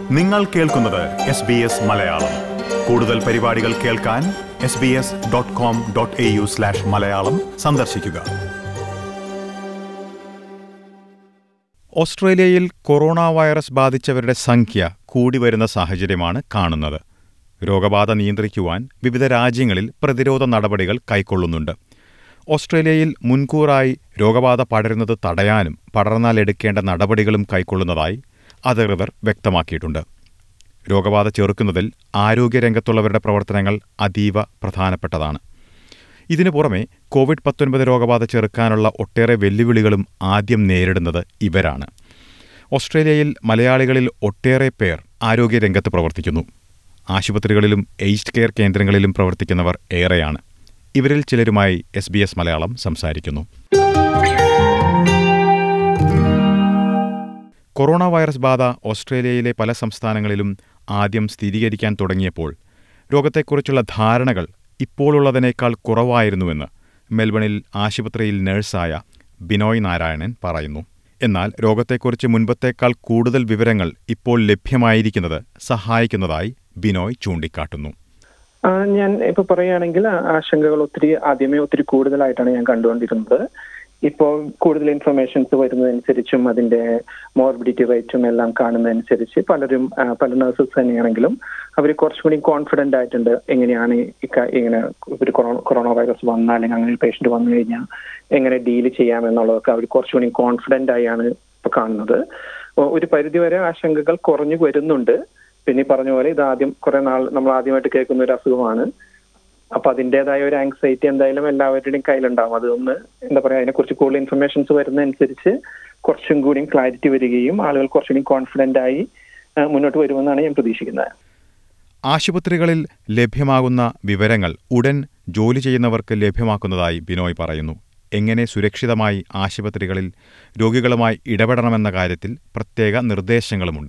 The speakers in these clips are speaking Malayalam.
നിങ്ങൾ കേൾക്കുന്നത് എസ് ബി എസ് മലയാളം കൂടുതൽ പരിപാടികൾ കേൾക്കാൻ S B S dot com dot A U slash Malayalam സന്ദർശിക്കുക ഓസ്ട്രേലിയയിൽ കൊറോണ വൈറസ് ബാധിച്ചവരുടെ സംഖ്യ കൂടി വരുന്ന സാഹചര്യമാണ് കാണുന്നത് രോഗബാധ നിയന്ത്രിക്കുവാൻ വിവിധ രാജ്യങ്ങളിൽ പ്രതിരോധ നടപടികൾ കൈക്കൊള്ളുന്നുണ്ട് ഓസ്ട്രേലിയയിൽ മുൻകൂറായി രോഗബാധ പടരുന്നത് തടയാനും പടർന്നാൽ എടുക്കേണ്ട നടപടികളും കൈക്കൊള്ളുന്നതായി അധികൃതർ വ്യക്തമാക്കിയിട്ടുണ്ട് രോഗബാധ ചെറുക്കുന്നതിൽ ആരോഗ്യരംഗത്തുള്ളവരുടെ പ്രവർത്തനങ്ങൾ അതീവ പ്രധാനപ്പെട്ടതാണ് ഇതിനു പുറമെ കോവിഡ് പത്തൊൻപത് രോഗബാധ ചെറുക്കാനുള്ള ഒട്ടേറെ വെല്ലുവിളികളും ആദ്യം നേരിടുന്നത് ഇവരാണ് ഓസ്ട്രേലിയയിൽ മലയാളികളിൽ ഒട്ടേറെ പേർ ആരോഗ്യരംഗത്ത് പ്രവർത്തിക്കുന്നു ആശുപത്രികളിലും എയ്ഡ് കെയർ കേന്ദ്രങ്ങളിലും പ്രവർത്തിക്കുന്നവർ ഏറെയാണ് ഇവരിൽ ചിലരുമായി എസ് ബി എസ് മലയാളം സംസാരിക്കുന്നു കൊറോണ വൈറസ് ബാധ ഓസ്ട്രേലിയയിലെ പല സംസ്ഥാനങ്ങളിലും ആദ്യം സ്ഥിരീകരിക്കാൻ തുടങ്ങിയപ്പോൾ രോഗത്തെക്കുറിച്ചുള്ള ധാരണകൾ ഇപ്പോഴുള്ളതിനേക്കാൾ കുറവായിരുന്നുവെന്ന് മെൽബണിൽ ആശുപത്രിയിൽ നഴ്സായ ബിനോയ് നാരായണൻ പറയുന്നു എന്നാൽ രോഗത്തെക്കുറിച്ച് മുൻപത്തേക്കാൾ കൂടുതൽ വിവരങ്ങൾ ഇപ്പോൾ ലഭ്യമായിരിക്കുന്നത് സഹായിക്കുന്നതായി ബിനോയ് ചൂണ്ടിക്കാട്ടുന്നു ആ, ഞാൻ ഇപ്പൊ പറയുകയാണെങ്കിൽ ആ- ആശങ്കകൾ ഒത്തിരി ആദ്യമേ ഒത്തിരി കൂടുതലായിട്ടാണ് ഞാൻ കണ്ടുകൊണ്ടിരുന്നത് ഇപ്പോൾ കൂടുതൽ ഇൻഫർമേഷൻസ് വരുന്നതനുസരിച്ചും അതിന്റെ മോർബിഡിറ്റി റേറ്റും എല്ലാം കാണുന്നതനുസരിച്ച് പലരും ആ, പല നഴ്സസ് തന്നെയാണെങ്കിലും അവർ കുറച്ചും കൂടി കോൺഫിഡന്റ് ആയിട്ടുണ്ട് എങ്ങനെയാണ് ഈ ക- ഇങ്ങനെ ഒരു കൊറോണ കൊറോണ വൈറസ് വന്നാൽ അല്ലെങ്കിൽ അങ്ങനെ ഒരു പേഷ്യന്റ് വന്നു കഴിഞ്ഞാൽ എങ്ങനെ ഡീൽ ചെയ്യാമെന്നുള്ളതൊക്കെ അവർ കുറച്ചുകൂടി കോൺഫിഡന്റ് ആയാണ് ഇപ്പൊ കാണുന്നത് ഒ- ഒരു പരിധിവരെ ആശങ്കകൾ കുറഞ്ഞു വരുന്നുണ്ട് പിന്നെ ഈ പറഞ്ഞ പോലെ ഇത് ആദ്യം കുറെ നാൾ നമ്മൾ ആദ്യമായിട്ട് കേൾക്കുന്ന ഒരു അസുഖമാണ് അപ്പൊ അതിന്റേതായ ഒരു ആങ്സൈറ്റി എന്തായാലും എല്ലാവരുടെയും കയ്യിലുണ്ടാവും അതൊന്ന് എന്താ പറയാ അതിനെക്കുറിച്ച് കൂടുതൽ ഇൻഫർമേഷൻസ് വരുന്നതനുസരിച്ച് കുറച്ചും കൂടി ക്ലാരിറ്റി വരികയും ആളുകൾ കുറച്ചും കൂടി കോൺഫിഡന്റ് ആയി ആ, മുന്നോട്ട് വരുമെന്നാണ് ഞാൻ പ്രതീക്ഷിക്കുന്നത് ആശുപത്രികളിൽ ലഭ്യമാകുന്ന വിവരങ്ങൾ ഉടൻ ജോലി ചെയ്യുന്നവർക്ക് ലഭ്യമാക്കുന്നതായി ബിനോയ് പറയുന്നു എങ്ങനെ സുരക്ഷിതമായി ആശുപത്രികളിൽ രോഗികളുമായി ഇടപെടണമെന്ന കാര്യത്തിൽ പ്രത്യേക നിർദ്ദേശങ്ങളുമുണ്ട്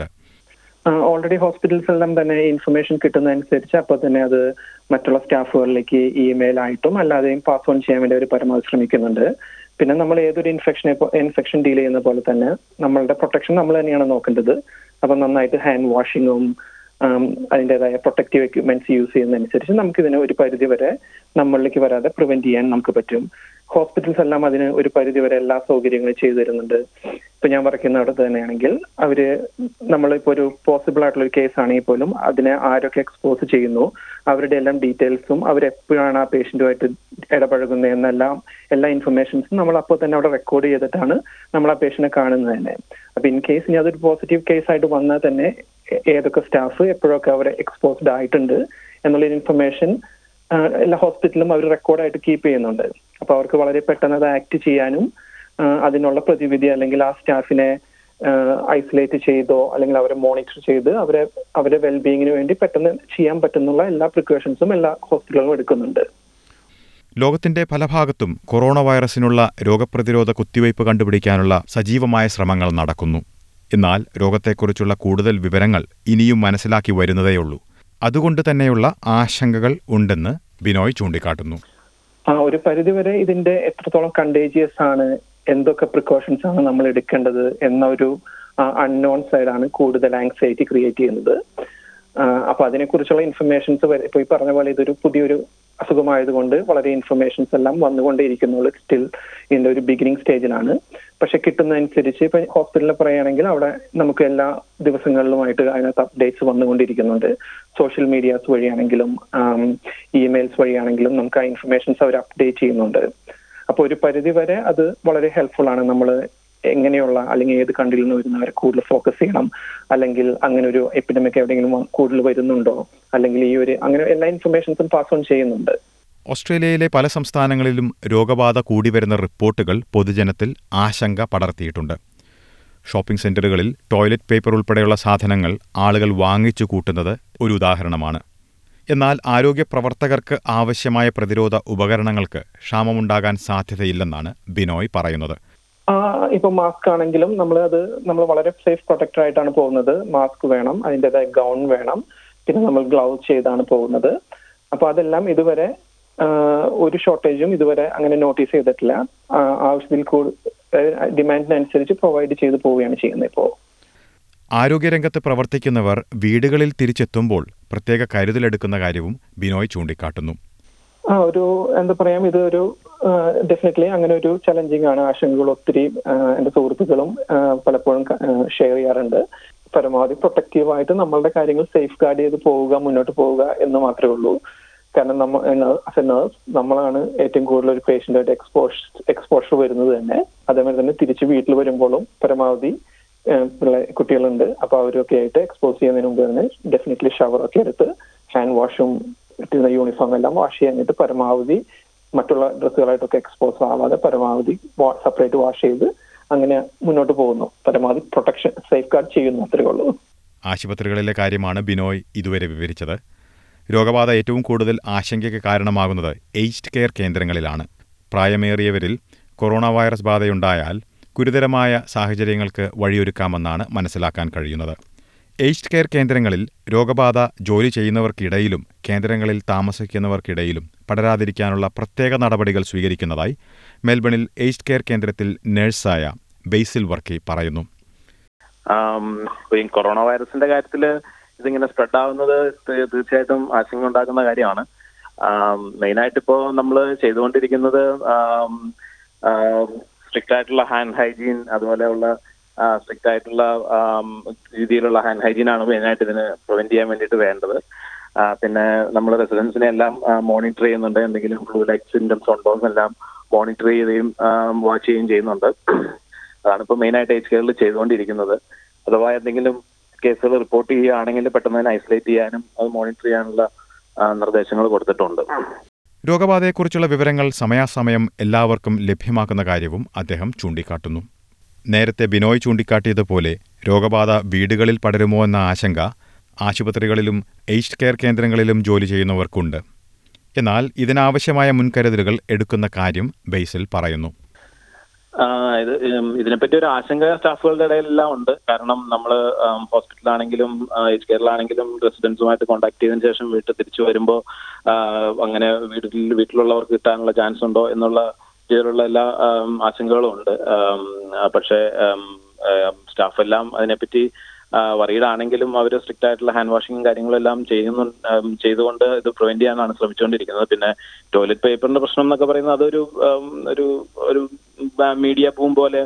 ഓൾറെഡി ഹോസ്പിറ്റൽസ് എല്ലാം തന്നെ ഇൻഫർമേഷൻ കിട്ടുന്നതനുസരിച്ച് അപ്പൊ തന്നെ അത് മറ്റുള്ള സ്റ്റാഫുകളിലേക്ക് ഇമെയിൽ ആയിട്ടും അല്ലാതെയും പാസ് ഓൺ ചെയ്യാൻ വേണ്ടി അവർ പരമാവധി ശ്രമിക്കുന്നുണ്ട് പിന്നെ നമ്മൾ ഏതൊരു ഇൻഫെക്ഷനെ ഇൻഫെക്ഷൻ ഡീൽ ചെയ്യുന്ന പോലെ തന്നെ നമ്മളുടെ പ്രൊട്ടക്ഷൻ നമ്മൾ തന്നെയാണ് നോക്കേണ്ടത് അപ്പൊ നന്നായിട്ട് ഹാൻഡ് വാഷിങ്ങും അതിൻ്റെതായ പ്രൊട്ടക്റ്റീവ് എക്യുപ്മെന്റ്സ് യൂസ് ചെയ്യുന്നതനുസരിച്ച് നമുക്ക് ഇതിനെ ഒരു പരിധി വരെ നമ്മളിലേക്ക് വരാതെ പ്രിവെന്റ് ചെയ്യാൻ നമുക്ക് പറ്റും ഹോസ്പിറ്റൽസ് എല്ലാം അതിന് ഒരു പരിധി വരെ എല്ലാ സൗകര്യങ്ങളും ചെയ്തു തരുന്നുണ്ട് ഇപ്പൊ ഞാൻ വർക്കുന്ന അവിടെ തന്നെയാണെങ്കിൽ അവര് നമ്മളിപ്പോ ഒരു പോസിബിൾ ആയിട്ടുള്ള ഒരു കേസ് ആണെങ്കിൽ പോലും അതിനെ ആരൊക്കെ എക്സ്പോസ് ചെയ്യുന്നു അവരുടെ എല്ലാം ഡീറ്റെയിൽസും അവരെപ്പോഴാണ് ആ പേഷ്യന്റുമായിട്ട് ഇടപഴകുന്നത് എന്നെല്ലാം എല്ലാ ഇൻഫർമേഷൻസും നമ്മൾ അപ്പോൾ തന്നെ അവിടെ റെക്കോർഡ് ചെയ്തിട്ടാണ് നമ്മൾ ആ പേഷ്യനെ കാണുന്നത് തന്നെ അപ്പൊ ഇൻ കേസ് ഇനി അതൊരു പോസിറ്റീവ് കേസ് ആയിട്ട് വന്നാൽ തന്നെ ഏ- ഏതൊക്കെ സ്റ്റാഫ് എപ്പോഴൊക്കെ അവരെ എക്സ്പോസ്ഡ് ആയിട്ടുണ്ട് എന്നുള്ള ഇൻഫർമേഷൻ എല്ലാ ഹോസ്പിറ്റലും അവർ റെക്കോർഡായിട്ട് കീപ്പ് ചെയ്യുന്നുണ്ട് അപ്പൊ അവർക്ക് വളരെ പെട്ടെന്ന് അത് ആക്ട് ചെയ്യാനും ആ, അതിനുള്ള പ്രതിവിധി അല്ലെങ്കിൽ ആ സ്റ്റാഫിനെ ഐസൊലേറ്റ് ചെയ്തോ അല്ലെങ്കിൽ അവരെ മോണിറ്റർ ചെയ്ത് അവരെ അവരെ വെൽബീയിങ്ങിന് വേണ്ടി പെട്ടെന്ന് ചെയ്യാൻ പറ്റുന്നുള്ള എല്ലാ പ്രിക്കോഷൻസും എല്ലാ ഹോസ്പിറ്റലുകളും എടുക്കുന്നുണ്ട് ലോകത്തിന്റെ പല ഭാഗത്തും കൊറോണ വൈറസിനുള്ള രോഗപ്രതിരോധ കുത്തിവയ്പ് കണ്ടുപിടിക്കാനുള്ള സജീവമായ ശ്രമങ്ങൾ നടക്കുന്നു എന്നാൽ രോഗത്തെക്കുറിച്ചുള്ള കൂടുതൽ വിവരങ്ങൾ ഇനിയും മനസ്സിലാക്കി വരുന്നതേയുള്ളൂ അതുകൊണ്ട് തന്നെയുള്ള ആശങ്കകൾ ഉണ്ടെന്ന് ബിനോയ് ചൂണ്ടിക്കാട്ടുന്നു ആ ഒരു പരിധിവരെ ഇതിന്റെ എത്രത്തോളം കണ്ടേജിയസ് ആണ് എന്തൊക്കെ പ്രിക്കോഷൻസ് ആണ് നമ്മൾ എടുക്കേണ്ടത് എന്ന ഒരു അൺനോൺ സൈഡാണ് കൂടുതൽ ആങ്സൈറ്റി ക്രിയേറ്റ് ചെയ്യുന്നത് ആ, അപ്പൊ അതിനെക്കുറിച്ചുള്ള ഇൻഫർമേഷൻസ് ഇപ്പൊ ഈ പറഞ്ഞ പോലെ ഇതൊരു പുതിയൊരു അസുഖമായതുകൊണ്ട് വളരെ ഇൻഫർമേഷൻസ് എല്ലാം വന്നുകൊണ്ടേയിരിക്കുന്നുള്ളൂ സ്റ്റിൽ ഇതിന്റെ ഒരു ബിഗിനിങ് സ്റ്റേജിലാണ് പക്ഷെ കിട്ടുന്നതനുസരിച്ച് ഇപ്പൊ ഹോസ്പിറ്റലിൽ പറയുകയാണെങ്കിൽ അവിടെ നമുക്ക് എല്ലാ ദിവസങ്ങളിലുമായിട്ട് അതിനകത്ത് അപ്ഡേറ്റ്സ് വന്നുകൊണ്ടിരിക്കുന്നുണ്ട് സോഷ്യൽ മീഡിയാസ് വഴിയാണെങ്കിലും ഇമെയിൽസ് വഴിയാണെങ്കിലും നമുക്ക് ആ ഇൻഫർമേഷൻസ് അവർ അപ്ഡേറ്റ് ചെയ്യുന്നുണ്ട് അപ്പൊ ഒരു പരിധി വരെ അത് വളരെ ഹെൽപ്ഫുൾ ആണ് നമ്മൾ എങ്ങനെയുള്ള അല്ലെങ്കിൽ ഏത് കൺട്രിയിൽ നിന്ന് വരുന്നവരെ കൂടുതൽ ഫോക്കസ് ചെയ്യണം അല്ലെങ്കിൽ അങ്ങനെ ഒരു എപ്പിഡമിക് എവിടെയെങ്കിലും വ- കൂടുതൽ വരുന്നുണ്ടോ അല്ലെങ്കിൽ ഈ ഒരു അങ്ങനെ എല്ലാ ഇൻഫർമേഷൻസും പാസ് ഓൺ ചെയ്യുന്നുണ്ട് ഓസ്ട്രേലിയയിലെ പല സംസ്ഥാനങ്ങളിലും രോഗബാധ കൂടിവരുന്ന റിപ്പോർട്ടുകൾ പൊതുജനത്തിൽ ആശങ്ക പടർത്തിയിട്ടുണ്ട് ഷോപ്പിംഗ് സെന്ററുകളിൽ ടോയ്ലറ്റ് പേപ്പർ ഉൾപ്പെടെയുള്ള സാധനങ്ങൾ ആളുകൾ വാങ്ങിച്ചു കൂട്ടുന്നത് ഒരു ഉദാഹരണമാണ് എന്നാൽ ആരോഗ്യ പ്രവർത്തകർക്ക് ആവശ്യമായ പ്രതിരോധ ഉപകരണങ്ങൾക്ക് ക്ഷാമമുണ്ടാകാൻ സാധ്യതയില്ലെന്നാണ് ബിനോയ് പറയുന്നത് ആ ഇപ്പൊ മാസ്ക് ആണെങ്കിലും നമ്മൾ അത് നമ്മൾ വളരെ സേഫ് പ്രൊട്ടക്ടർ ആയിട്ടാണ് പോകുന്നത് മാസ്ക് വേണം അതിൻ്റെതായ ഗൗൺ വേണം പിന്നെ നമ്മൾ ഗ്ലൗസ് ചെയ്താണ് പോകുന്നത് അപ്പൊ അതെല്ലാം ഇതുവരെ ആ, ഒരു ഷോർട്ടേജും ഇതുവരെ അങ്ങനെ നോട്ടീസ് ചെയ്തിട്ടില്ല ആ, ആവശ്യത്തിൽ കൂടുതൽ ഡിമാൻഡിനനുസരിച്ച് പ്രൊവൈഡ് ചെയ്ത് പോവുകയാണ് ചെയ്യുന്നത് ഇപ്പോ ആരോഗ്യരംഗത്ത് പ്രവർത്തിക്കുന്നവർ വീടുകളിൽ തിരിച്ചെത്തുമ്പോൾ പ്രത്യേക കരുതലെടുക്കുന്ന കാര്യവും ബിനോയ് ചൂണ്ടിക്കാട്ടുന്നു ആ ഒരു എന്താ പറയാം ഇത് ഒരു ഡെഫിനറ്റ്ലി അങ്ങനെ ഒരു ചലഞ്ചിങ് ആണ് ആശങ്കകൾ ഒത്തിരി ആ, എന്റെ സുഹൃത്തുക്കളും ആ, പലപ്പോഴും ഷെയർ ചെയ്യാറുണ്ട് പരമാവധി പ്രൊട്ടക്റ്റീവ് ആയിട്ട് നമ്മളുടെ കാര്യങ്ങൾ സേഫ് ഗാർഡ് ചെയ്ത് പോവുക മുന്നോട്ട് പോവുക എന്ന് മാത്രമേ ഉള്ളൂ കാരണം നമ്മ ആസ് എ നേഴ്സ് നമ്മളാണ് ഏറ്റവും കൂടുതൽ ഒരു പേഷ്യന്റായിട്ട് എക്സ്പോഷ് എക്സ്പോഷർ വരുന്നത് തന്നെ അതേമാതിരി തന്നെ തിരിച്ച് വീട്ടിൽ വരുമ്പോഴും പരമാവധി ഏഹ് പിള്ളേ കുട്ടികളുണ്ട് അപ്പൊ അവരൊക്കെ ആയിട്ട് എക്സ്പോസ് ചെയ്യുന്നതിന് മുമ്പ് തന്നെ ഡെഫിനറ്റ്ലി ഷവർ ഒക്കെ എടുത്ത് ഹാൻഡ് വാഷും ഇട്ടിരുന്ന യൂണിഫോം എല്ലാം വാഷ് ചെയ്യാനായിട്ട് പരമാവധി മറ്റുള്ള ഡ്രസ്സുകളായിട്ടൊക്കെ എക്സ്പോസ് ആവാതെ പരമാവധി സെപ്പറേറ്റ് വാഷ് ചെയ്ത് അങ്ങനെ മുന്നോട്ട് പോകുന്നു പരമാവധി പ്രൊട്ടക്ഷൻ സേഫ് ഗാർഡ് ചെയ്യുന്നു അത്രേ ഉള്ളൂ ആശുപത്രികളിലെ കാര്യമാണ് ബിനോയ് ഇതുവരെ വിവരിച്ചത് രോഗബാധ ഏറ്റവും കൂടുതൽ ആശങ്കയ്ക്ക് കാരണമാകുന്നത് ഏജ്ഡ് കെയർ കേന്ദ്രങ്ങളിലാണ് പ്രായമേറിയവരിൽ കൊറോണ വൈറസ് ബാധയുണ്ടായാൽ ഗുരുതരമായ സാഹചര്യങ്ങൾക്ക് വഴിയൊരുക്കാമെന്നാണ് മനസ്സിലാക്കാൻ കഴിയുന്നത് ഏജ്ഡ് കെയർ കേന്ദ്രങ്ങളിൽ രോഗബാധ ജോലി ചെയ്യുന്നവർക്കിടയിലും കേന്ദ്രങ്ങളിൽ താമസിക്കുന്നവർക്കിടയിലും പടരാതിരിക്കാനുള്ള പ്രത്യേക നടപടികൾ സ്വീകരിക്കുന്നതായി മെൽബണിൽ ഏജ്ഡ് കെയർ കേന്ദ്രത്തിൽ നഴ്സായ ബെയ്സിൽ വർക്കി പറയുന്നു ആം, ഇപ്പൊ ഈ കൊറോണ വൈറസിന്റെ കാര്യത്തിൽ ഇതിങ്ങനെ സ്പ്രെഡ് ആവുന്നത് തീ- തീർച്ചയായിട്ടും ആശങ്ക ഉണ്ടാക്കുന്ന കാര്യമാണ് മെയിനായിട്ട് ഇപ്പോൾ നമ്മൾ ചെയ്തുകൊണ്ടിരിക്കുന്നത് സ്ട്രിക്റ്റ് ആയിട്ടുള്ള ഹാൻഡ് ഹൈജീൻ അതുപോലെയുള്ള സ്ട്രിക്റ്റ് ആയിട്ടുള്ള ആം, രീതിയിലുള്ള ഹാൻഡ് ഹൈജീൻ ആണ് മെയിനായിട്ട് ഇതിന് പ്രിവെന്റ് ചെയ്യാൻ വേണ്ടിയിട്ട് വേണ്ടത് ആ, പിന്നെ നമ്മൾ റെസിഡൻസിനെ എല്ലാം മോണിറ്റർ ചെയ്യുന്നുണ്ട് എന്തെങ്കിലും ഫ്ലൂ ലൈക്ക് സിംറ്റംസ് ഉണ്ടോ എന്നെല്ലാം മോണിറ്റർ ചെയ്യുകയും വാച്ച് ചെയ്യുകയും ചെയ്യുന്നുണ്ട് അതാണ് ഇപ്പോൾ മെയിനായിട്ട് ഏജ് കെയറിൽ ചെയ്തുകൊണ്ടിരിക്കുന്നത് അഥവാ എന്തെങ്കിലും കേസുകൾ റിപ്പോർട്ട് ചെയ്യുകയാണെങ്കിൽ പെട്ടെന്ന് തന്നെ ഐസൊലേറ്റ് ചെയ്യാനും അത് മോണിറ്റർ ചെയ്യാനുള്ള ആ, നിർദ്ദേശങ്ങൾ കൊടുത്തിട്ടുണ്ട് രോഗബാധയെക്കുറിച്ചുള്ള വിവരങ്ങൾ സമയാസമയം എല്ലാവർക്കും ലഭ്യമാക്കുന്ന കാര്യവും അദ്ദേഹം ചൂണ്ടിക്കാട്ടുന്നു നേരത്തെ ബിനോയ് ചൂണ്ടിക്കാട്ടിയതുപോലെ രോഗബാധ വീടുകളിൽ പടരുമോ എന്ന ആശങ്ക ആശുപത്രികളിലും ഏജ്ഡ് കെയർ കേന്ദ്രങ്ങളിലും ജോലി ചെയ്യുന്നവർക്കുണ്ട് എന്നാൽ ഇതിനാവശ്യമായ മുൻകരുതലുകൾ എടുക്കുന്ന കാര്യം ബെയ്സിൽ പറയുന്നു ആ, ഇത് ഉം, ഇതിനെപ്പറ്റി ഒരു ആശങ്ക സ്റ്റാഫുകളുടെ ഇടയിലെല്ലാം ഉണ്ട് കാരണം നമ്മൾ ഹോസ്പിറ്റലാണെങ്കിലും ഏജ് കെയറിലാണെങ്കിലും റെസിഡൻസുമായിട്ട് കോൺടാക്ട് ചെയ്തതിനു ശേഷം വീട്ടിൽ തിരിച്ചു വരുമ്പോൾ അങ്ങനെ വീട്ടിൽ വീട്ടിലുള്ളവർക്ക് കിട്ടാനുള്ള ചാൻസ് ഉണ്ടോ എന്നുള്ള രീതിയിലുള്ള എല്ലാ ആം, ആശങ്കകളും ഉണ്ട് ആം, ആ, പക്ഷേ സ്റ്റാഫ് എല്ലാം അതിനെപ്പറ്റി വറീഡാണെങ്കിലും അവർ സ്ട്രിക്റ്റ് ആയിട്ടുള്ള ഹാൻഡ് വാഷിങ്ങും കാര്യങ്ങളും എല്ലാം ചെയ്യുന്നു ആം, ചെയ്തുകൊണ്ട് ഇത് പ്രിവെന്റ് ചെയ്യാനാണ് ശ്രമിച്ചുകൊണ്ടിരിക്കുന്നത് പിന്നെ ടോയ്ലറ്റ് പേപ്പറിന്റെ പ്രശ്നം എന്നൊക്കെ പറയുന്നത് അതൊരു ആം, ഒരു ഒരു മീഡിയ ബൂം പോലെ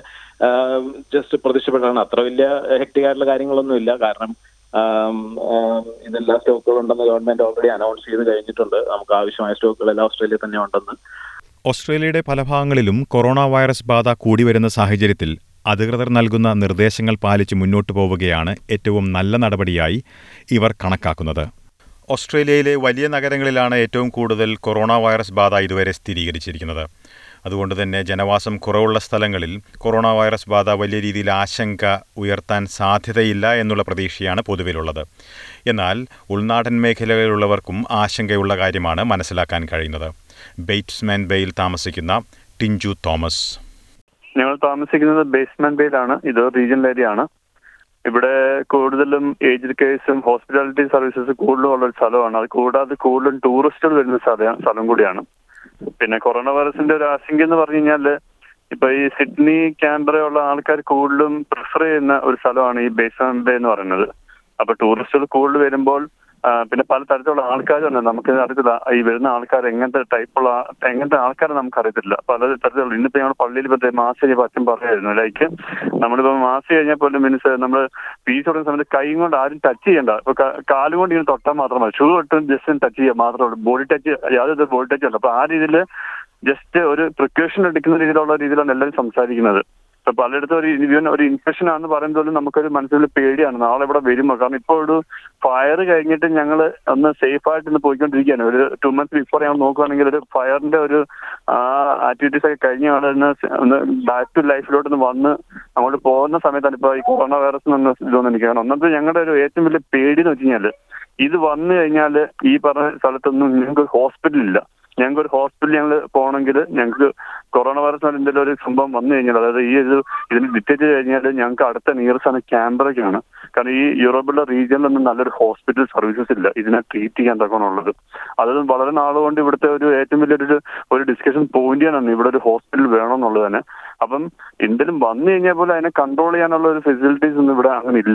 ജസ്റ്റ് പ്രത്യക്ഷപ്പെട്ടാണ് അത്ര വലിയ ഹെക്ടിക് ആയിട്ടുള്ള കാര്യങ്ങളൊന്നും ഇല്ല കാരണം ആം, ആം, ഇതെല്ലാ സ്റ്റോക്കുകളും ഉണ്ടെന്ന് ഗവൺമെന്റ് ഓൾറെഡി അനൗൺസ് ചെയ്ത് കഴിഞ്ഞിട്ടുണ്ട് നമുക്ക് ആവശ്യമായ സ്റ്റോക്കുകൾ എല്ലാം ഓസ്ട്രേലിയ തന്നെ ഉണ്ടെന്ന് ഓസ്ട്രേലിയയുടെ പല ഭാഗങ്ങളിലും കൊറോണ വൈറസ് ബാധ കൂടി വരുന്ന സാഹചര്യത്തിൽ അധികൃതർ നൽകുന്ന നിർദ്ദേശങ്ങൾ പാലിച്ച് മുന്നോട്ടു പോവുകയാണ് ഏറ്റവും നല്ല നടപടിയായി ഇവർ കണക്കാക്കുന്നത് ഓസ്ട്രേലിയയിലെ വലിയ നഗരങ്ങളിലാണ് ഏറ്റവും കൂടുതൽ കൊറോണ വൈറസ് ബാധ ഇതുവരെ സ്ഥിരീകരിച്ചിരിക്കുന്നത് അതുകൊണ്ട് തന്നെ ജനവാസം കുറവുള്ള സ്ഥലങ്ങളിൽ കൊറോണ വൈറസ് ബാധ വലിയ രീതിയിൽ ആശങ്ക ഉയർത്താൻ സാധ്യതയില്ല എന്നുള്ള പ്രതീക്ഷയാണ് പൊതുവിലുള്ളത് എന്നാൽ ഉൾനാടൻ മേഖലകളിലുള്ളവർക്കും ആശങ്കയുള്ള കാര്യമാണ് മനസ്സിലാക്കാൻ കഴിയുന്നത് ബെയ്റ്റ്സ്മാൻ ബേയിൽ താമസിക്കുന്ന ടിഞ്ചു തോമസ് ഞങ്ങൾ താമസിക്കുന്നത് ബേസ്മെന്റ് ബേയിലാണ് ഇത് റീജിയണൽ ഏരിയ ആണ് ഇവിടെ കൂടുതലും ഏജ്ഡ് കേസും ഹോസ്പിറ്റാലിറ്റി സർവീസസ് കൂടുതലും ഉള്ള ഒരു സ്ഥലമാണ് അത് കൂടാതെ കൂടുതലും ടൂറിസ്റ്റുകൾ വരുന്ന സ്ഥലം സ്ഥലം കൂടിയാണ് പിന്നെ കൊറോണ വൈറസിന്റെ ഒരു ആശങ്ക എന്ന് പറഞ്ഞു കഴിഞ്ഞാല് ഇപ്പൊ ഈ സിഡ്നി ക്യാൻബറ ഉള്ള ആൾക്കാർ കൂടുതലും പ്രിഫർ ചെയ്യുന്ന ഒരു സ്ഥലമാണ് ഈ ബേസ്മെന്റ് ബേ എന്ന് പറയുന്നത് അപ്പൊ ടൂറിസ്റ്റുകൾ കൂടുതൽ വരുമ്പോൾ ആ, പിന്നെ പല തരത്തിലുള്ള ആൾക്കാരുണ്ട് നമുക്ക് അറിയത്തില്ല ഈ വരുന്ന ആൾക്കാർ എങ്ങനത്തെ ടൈപ്പുള്ള ആ- എങ്ങനത്തെ ആൾക്കാരെ നമുക്ക് അറിയത്തില്ല പല തരത്തിലുള്ള ഇന്നിപ്പോ ഞങ്ങൾ പള്ളിയിൽ ഇപ്പൊ മാസ് കഴിഞ്ഞപ്പോൾ അച്ഛൻ പറയായിരുന്നു ലൈക്ക് നമ്മളിപ്പോ മാസ് കഴിഞ്ഞാൽ പോലും മീൻസ് നമ്മൾ പീസ് കൊടുക്കുന്ന സമയത്ത് കൈ കൊണ്ട് ആരും ടച്ച് ചെയ്യണ്ട ഇപ്പൊ ക- കാലും കൊണ്ട് ഇങ്ങനെ തൊട്ടാൽ മാത്രം മതി ഷൂ തൊട്ടും ജസ്റ്റ് ടച്ച് ചെയ്യുക മാത്രമേ ഉള്ളൂ ബോഡി ടച്ച് യാതൊരു ബോഡി ടച്ച് അല്ല അപ്പൊ ആ രീതിയിൽ ജസ്റ്റ് ഒരു പ്രിക്കോഷൻ എടുക്കുന്ന രീതിയിലുള്ള രീതിയിലാണ് എല്ലാവരും സംസാരിക്കുന്നത് ഇപ്പൊ പലയിടത്തും ഒരു ഇവൻ ഒരു ഇൻഫെക്ഷൻ ആണെന്ന് പറയുമ്പോഴും നമുക്കൊരു മനസ്സിൽ പേടിയാണ് നാളെ ഇവിടെ വരുമോ കാരണം ഇപ്പോൾ ഒരു ഫയർ കഴിഞ്ഞിട്ട് ഞങ്ങൾ ഒന്ന് സേഫ് ആയിട്ട് ഇന്ന് പോയിക്കൊണ്ടിരിക്കുകയാണ് ഒരു ടു മന്ത്സ് ബിഫോർ ഞങ്ങൾ നോക്കുകയാണെങ്കിൽ ഒരു ഫയറിന്റെ ഒരു ആക്ടിവിറ്റീസ് ഒക്കെ കഴിഞ്ഞ ആളെ ഒന്ന് ബാക്ക് ടു ലൈഫിലോട്ട് ഒന്ന് വന്ന് അങ്ങോട്ട് പോകുന്ന സമയത്താണ് ഇപ്പൊ ഈ കൊറോണ വൈറസ് നിന്ന് ഇതൊന്നും എനിക്ക് കാരണം ഒന്നാമത് ഞങ്ങളുടെ ഒരു ഏറ്റവും വലിയ പേടി എന്ന് വെച്ച് കഴിഞ്ഞാല് ഇത് വന്നു കഴിഞ്ഞാൽ ഈ പറഞ്ഞ സ്ഥലത്തൊന്നും ഞങ്ങൾക്ക് ഹോസ്പിറ്റൽ ഇല്ല ഞങ്ങൾക്ക് ഒരു ഹോസ്പിറ്റലിൽ ഞങ്ങൾ പോകണമെങ്കിൽ ഞങ്ങൾക്ക് കൊറോണ വൈറസ് എന്ന് എന്തെങ്കിലും ഒരു സംഭവം വന്നു കഴിഞ്ഞാൽ അതായത് ഈ ഒരു ഇതിന് ഡിറ്റക്ട് കഴിഞ്ഞാൽ ഞങ്ങൾക്ക് അടുത്ത നിയറസ്റ്റ് ആണ് ക്യാൻബറയ്ക്കാണ് കാരണം ഈ യൂറോപ്പിലെ റീജിയനിലൊന്നും നല്ലൊരു ഹോസ്പിറ്റൽ സർവീസസ് ഇല്ല ഇതിനെ ട്രീറ്റ് ചെയ്യാൻ തക്കണുള്ളത് അത് വളരെ നാളുകൊണ്ട് ഇവിടുത്തെ ഒരു ഏറ്റവും വലിയൊരു ഒരു ഡിസ്കഷൻ പോയിന്റ് ആണ് ഇവിടെ ഒരു ഹോസ്പിറ്റൽ വേണമെന്നുള്ളത് തന്നെ അപ്പം എന്തെങ്കിലും വന്നു കഴിഞ്ഞാൽ പോലും അതിനെ കൺട്രോൾ ചെയ്യാനുള്ള ഒരു ഫെസിലിറ്റീസ് ഒന്നും ഇവിടെ അങ്ങനെ ഇല്ല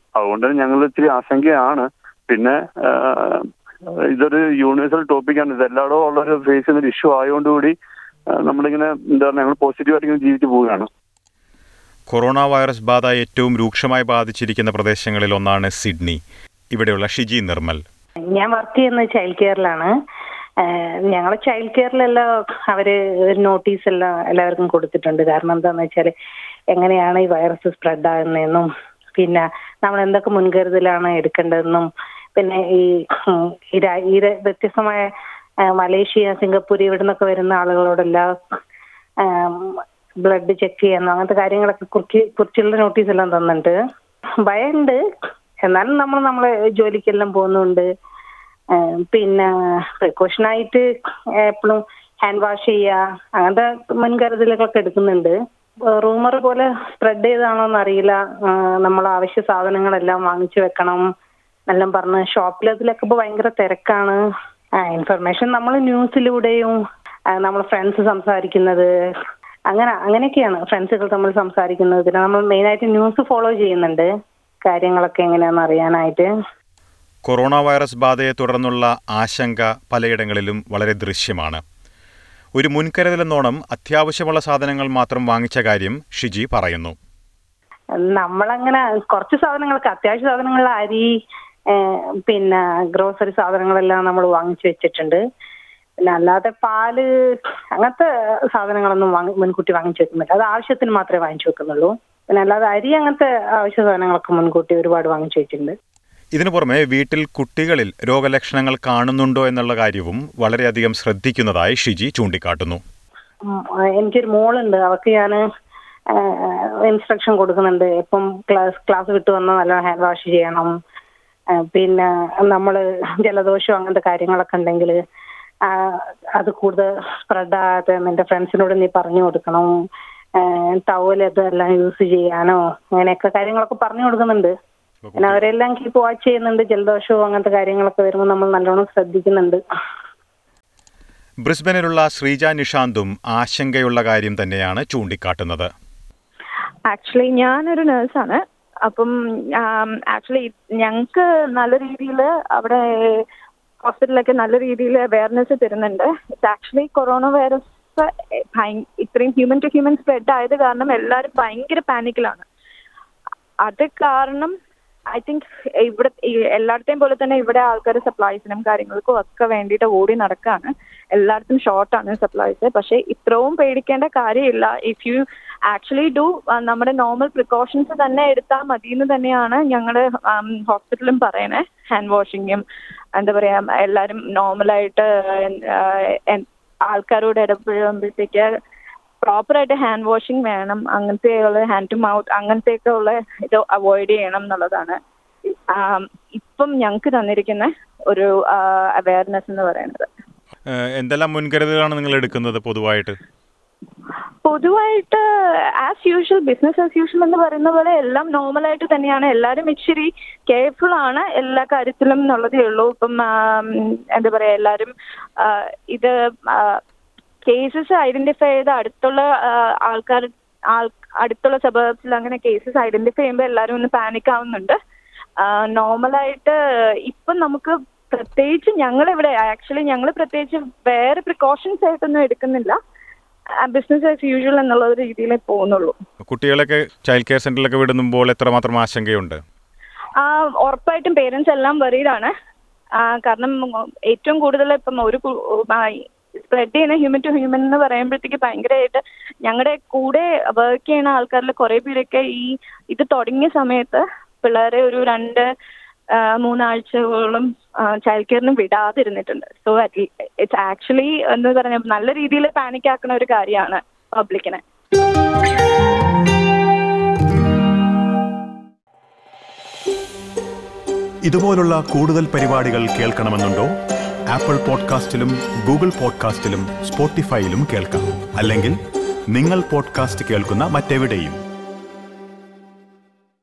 അതുകൊണ്ട് തന്നെ ഞങ്ങൾ ഇത്തിരി ആശങ്കയാണ് പിന്നെ ആ, ഇതൊരു യൂണിവേഴ്സൽ ടോപ്പിക്കാണ് ഇത് എല്ലായിടവും ഉള്ളൊരു ഫേസ് ചെയ്യുന്ന ഒരു ഇഷ്യൂ ആയതുകൊണ്ടുകൂടി ആ, നമ്മളിങ്ങനെ എന്താ പറയുക ഞങ്ങൾ പോസിറ്റീവായിട്ട് ഇങ്ങനെ ജീവിച്ചു പോവുകയാണ് കൊറോണ വൈറസ് ബാധ ഏറ്റവും രൂക്ഷമായി ബാധിച്ചിരിക്കുന്ന പ്രദേശങ്ങളിൽ ഒന്നാണ് സിഡ്നി ഇവിടെയുള്ള ഷിജി നിർമ്മൽ ഞാൻ വർക്ക് ചെയ്യുന്നത് ചൈൽഡ് കെയറിലാണ് ഞങ്ങൾ ചൈൽഡ് കെയറിലെല്ലാം അവര് ഒരു നോട്ടീസ് എല്ലാം എല്ലാവർക്കും കൊടുത്തിട്ടുണ്ട് കാരണം എന്താന്ന് വെച്ചാൽ എങ്ങനെയാണ് ഈ വൈറസ് സ്പ്രെഡ് ആകുന്നതെന്നും പിന്നെ നമ്മൾ എന്തൊക്കെ മുൻകരുതലാണ് എടുക്കേണ്ടതെന്നും പിന്നെ ഈ ഉം, ഈ രാ- ഈ ര- വ്യത്യസ്തമായ ആ, മലേഷ്യ സിംഗപ്പൂർ ഇവിടെ നിന്നൊക്കെ വരുന്ന ആളുകളോടെല്ലാം ബ്ലഡ് ചെക്ക് ചെയ്യാനോ അങ്ങനത്തെ കാര്യങ്ങളൊക്കെ കുറിച്ച് കുറിച്ചുള്ള നോട്ടീസ് എല്ലാം തന്നിട്ടുണ്ട് ഭയമുണ്ട് എന്നാലും നമ്മൾ നമ്മളെ ജോലിക്കെല്ലാം പോകുന്നുണ്ട് ഏഹ് പിന്നെ പ്രിക്കോഷനായിട്ട് എപ്പോഴും ഹാൻഡ് വാഷ് ചെയ്യുക അങ്ങനത്തെ മുൻകരുതലുകളൊക്കെ എടുക്കുന്നുണ്ട് റൂമർ പോലെ സ്പ്രെഡ് ചെയ്താണോ എന്നറിയില്ല നമ്മൾ ആവശ്യ സാധനങ്ങളെല്ലാം വാങ്ങിച്ചു വെക്കണം എല്ലാം പറഞ്ഞ് ഷോപ്പിലതിലൊക്കെ ഇപ്പോൾ ഭയങ്കര തിരക്കാണ് ഇൻഫർമേഷൻ നമ്മൾ ന്യൂസിലൂടെയും നമ്മൾ ഫ്രണ്ട്സ് സംസാരിക്കുന്നത് അങ്ങനെ അങ്ങനെയൊക്കെയാണ് ഫ്രണ്ട്സുകൾ തമ്മിൽ സംസാരിക്കുന്നത് പിന്നെ നമ്മൾ മെയിനായിട്ട് ന്യൂസ് ഫോളോ ചെയ്യുന്നുണ്ട് കാര്യങ്ങളൊക്കെ എങ്ങനെയാണെന്ന് അറിയാനായിട്ട് കൊറോണ വൈറസ് ബാധയെ തുടർന്നുള്ള ആശങ്ക പലയിടങ്ങളിലും വളരെ ദൃശ്യമാണ് ഒരു മുൻകരുതലെന്നോണം അത്യാവശ്യമുള്ള സാധനങ്ങൾ മാത്രം വാങ്ങിച്ച കാര്യം ഷിജി പറയുന്നു നമ്മളങ്ങനെ കുറച്ച് സാധനങ്ങളൊക്കെ അത്യാവശ്യ സാധനങ്ങൾ അരി ഏഹ് പിന്നെ ഗ്രോസറി സാധനങ്ങളെല്ലാം നമ്മൾ വാങ്ങിച്ചു വെച്ചിട്ടുണ്ട് പിന്നെ അല്ലാതെ പാല് അങ്ങനത്തെ സാധനങ്ങളൊന്നും വാങ്ങി മുൻകൂട്ടി വാങ്ങിച്ചു വെക്കുന്നില്ല അത് ആവശ്യത്തിന് മാത്രമേ വാങ്ങിച്ചു വെക്കുന്നുള്ളൂ പിന്നെ അല്ലാതെ അരി അങ്ങനത്തെ ആവശ്യ സാധനങ്ങളൊക്കെ മുൻകൂട്ടി ഒരുപാട് വാങ്ങിച്ചു വെച്ചിട്ടുണ്ട് ഇതിനു പുറമെ വീട്ടിൽ കുട്ടികളിൽ രോഗലക്ഷണങ്ങൾ കാണുന്നുണ്ടോ എന്നുള്ള കാര്യവും വളരെയധികം ശ്രദ്ധിക്കുന്നതായി ഷിജി ചൂണ്ടിക്കാട്ടുന്നു ഉം, ആ, എനിക്കൊരു മോളുണ്ട് അവർക്ക് ഞാൻ ഇൻസ്ട്രക്ഷൻ കൊടുക്കുന്നുണ്ട് ഇപ്പം ക്ലാസ് ക്ലാസ് വിട്ട് വന്നാൽ നല്ല ഹാൻഡ് വാഷ് ചെയ്യണം ആ, പിന്നെ നമ്മൾ ജലദോഷം അങ്ങനത്തെ കാര്യങ്ങളൊക്കെ ഉണ്ടെങ്കിൽ അത് കൂടുതൽ സ്പ്രെഡ് ആകാതെ നിന്റെ ഫ്രണ്ട്സിനോട് നീ പറഞ്ഞു കൊടുക്കണം ടവൽ ഇതെല്ലാം യൂസ് ചെയ്യാനോ അങ്ങനെയൊക്കെ കാര്യങ്ങളൊക്കെ പറഞ്ഞു കൊടുക്കുന്നുണ്ട് പിന്നെ അവരെല്ലാം കീപ്പ് വാച്ച് ചെയ്യുന്നുണ്ട് ജലദോഷവും അങ്ങനത്തെ കാര്യങ്ങളൊക്കെ വരുമ്പോൾ നമ്മൾ നല്ലോണം ശ്രദ്ധിക്കുന്നുണ്ട് ബ്രിസ്ബനിലുള്ള ശ്രീജ നിഷാന്തും ആശങ്കയുള്ള കാര്യം തന്നെയാണ് ചൂണ്ടിക്കാട്ടുന്നത് ആക്ച്വലി ഞാനൊരു നേഴ്സാണ് അപ്പം ആക്ച്വലി ഞങ്ങൾക്ക് നല്ല രീതിയിൽ അവിടെ ഹോസ്പിറ്റലിലൊക്കെ നല്ല രീതിയിൽ അവയർനെസ് തരുന്നുണ്ട് ഇറ്റ്സ് ആക്ച്വലി കൊറോണ വൈറസ് ഇത്രയും ഹ്യൂമൻ ടു ഹ്യൂമൻ സ്പ്രെഡ് ആയത് കാരണം എല്ലാവരും ഭയങ്കര പാനിക്കിലാണ് അത് കാരണം ഐ തിങ്ക് ഇവിടെ ഈ എല്ലായിടത്തെയും പോലെ തന്നെ ഇവിടെ ആൾക്കാർ സപ്ലൈസിനും കാര്യങ്ങൾക്കും ഒക്കെ വേണ്ടിയിട്ട് ഓടി നടക്കാണ് എല്ലായിടത്തും ഷോർട്ടാണ് സപ്ലൈസ് പക്ഷേ ഇത്രയും പേടിക്കേണ്ട കാര്യമില്ല ഇഫ് യു ആക്ച്വലി ഡു നമ്മുടെ നോർമൽ പ്രിക്കോഷൻസ് തന്നെ എടുത്താൽ മതി എന്ന് തന്നെയാണ് ഞങ്ങൾ ഹോസ്പിറ്റലും പറയണേ ഹാൻഡ് വാഷിങ്ങും എന്താ പറയാ എല്ലാവരും നോർമലായിട്ട് ആൾക്കാരോട് ഇടപെടുമ്പോഴത്തേക്ക് പ്രോപ്പറായിട്ട് ഹാൻഡ് വാഷിംഗ് വേണം അങ്ങനത്തെ ഉള്ള ഹാൻഡ് ടു മൗത്ത് അങ്ങനത്തെയൊക്കെ ഉള്ള ഇത് അവോയ്ഡ് ചെയ്യണം എന്നുള്ളതാണ് ആം, ഇപ്പം ഞങ്ങൾക്ക് തന്നിരിക്കുന്ന ഒരു അവയർനെസ് എന്ന് പറയുന്നത് ഏഹ് എന്തെല്ലാം മുൻകരുതലാണ് നിങ്ങൾ എടുക്കുന്നത് പൊതുവായിട്ട് പൊതുവായിട്ട് as usual business as usual എന്ന് പറയുന്ന പോലെ എല്ലാം നോർമലായിട്ട് തന്നെയാണ് എല്ലാവരും ഇച്ചിരി കെയർഫുൾ ആണ് എല്ലാ കാര്യത്തിലും എന്നുള്ളതേ ഉള്ളൂ ഇപ്പം ആം, എന്താ പറയാ എല്ലാവരും ആ, ഇത് കേസസ് ഐഡന്റിഫൈ ചെയ്ത് അടുത്തുള്ള ആ, ആൾക്കാർ ആൾ അടുത്തുള്ള സബർബ്സിൽ അങ്ങനെ കേസസ് ഐഡന്റിഫൈ ചെയ്യുമ്പോൾ എല്ലാവരും ഒന്ന് പാനിക് ആവുന്നുണ്ട് നോർമലായിട്ട് ഇപ്പം നമുക്ക് പ്രത്യേകിച്ച് ഞങ്ങളിവിടെ ആക്ച്വലി ഞങ്ങൾ പ്രത്യേകിച്ച് വേറെ പ്രിക്കോഷൻസ് ആയിട്ടൊന്നും എടുക്കുന്നില്ല ബിസിനസ് ആസ് യൂഷ്വൽ എന്നുള്ള ഒരു രീതിയിലേ പോകുന്നുള്ളൂ കുട്ടികളൊക്കെ ചൈൽഡ് കെയർ സെന്ററിലൊക്കെ വിടുമ്പോൾ എത്രമാത്രം ആശങ്കയുണ്ട് ആ, ഉറപ്പായിട്ടും പേരൻസ് എല്ലാം വറീഡാണ് കാരണം ഏറ്റവും കൂടുതൽ ഇപ്പം ഒരു സ്പ്രെഡ് ചെയ്യുന്ന ഹ്യൂമൻ ടു ഹ്യൂമൻ എന്ന് പറയുമ്പോഴത്തേക്ക് ഭയങ്കരമായിട്ട് ഞങ്ങളുടെ കൂടെ വർക്ക് ചെയ്യുന്ന ആൾക്കാരിൽ കുറേ പേരൊക്കെ ഈ ഇത് തുടങ്ങിയ സമയത്ത് പിള്ളേരെ ഒരു രണ്ട് ആ, മൂന്നാഴ്ചയോളം ചൈൽഡ് കെയറിന് വിടാതിരുന്നിട്ടുണ്ട് സോ ഇറ്റ്സ് ആക്ച്വലി എന്ന് പറഞ്ഞാൽ നല്ല രീതിയിൽ പാനിക് ആക്കുന്ന ഒരു കാര്യമാണ് പബ്ലിക്കിനെ ഇതുപോലുള്ള കൂടുതൽ പരിപാടികൾ കേൾക്കണമെന്നുണ്ടോ ആപ്പിൾ പോഡ്കാസ്റ്റിലും ഗൂഗിൾ പോഡ്കാസ്റ്റിലും സ്പോട്ടിഫൈയിലും കേൾക്കാം അല്ലെങ്കിൽ നിങ്ങൾ പോഡ്കാസ്റ്റ് കേൾക്കുന്ന മറ്റെവിടെയും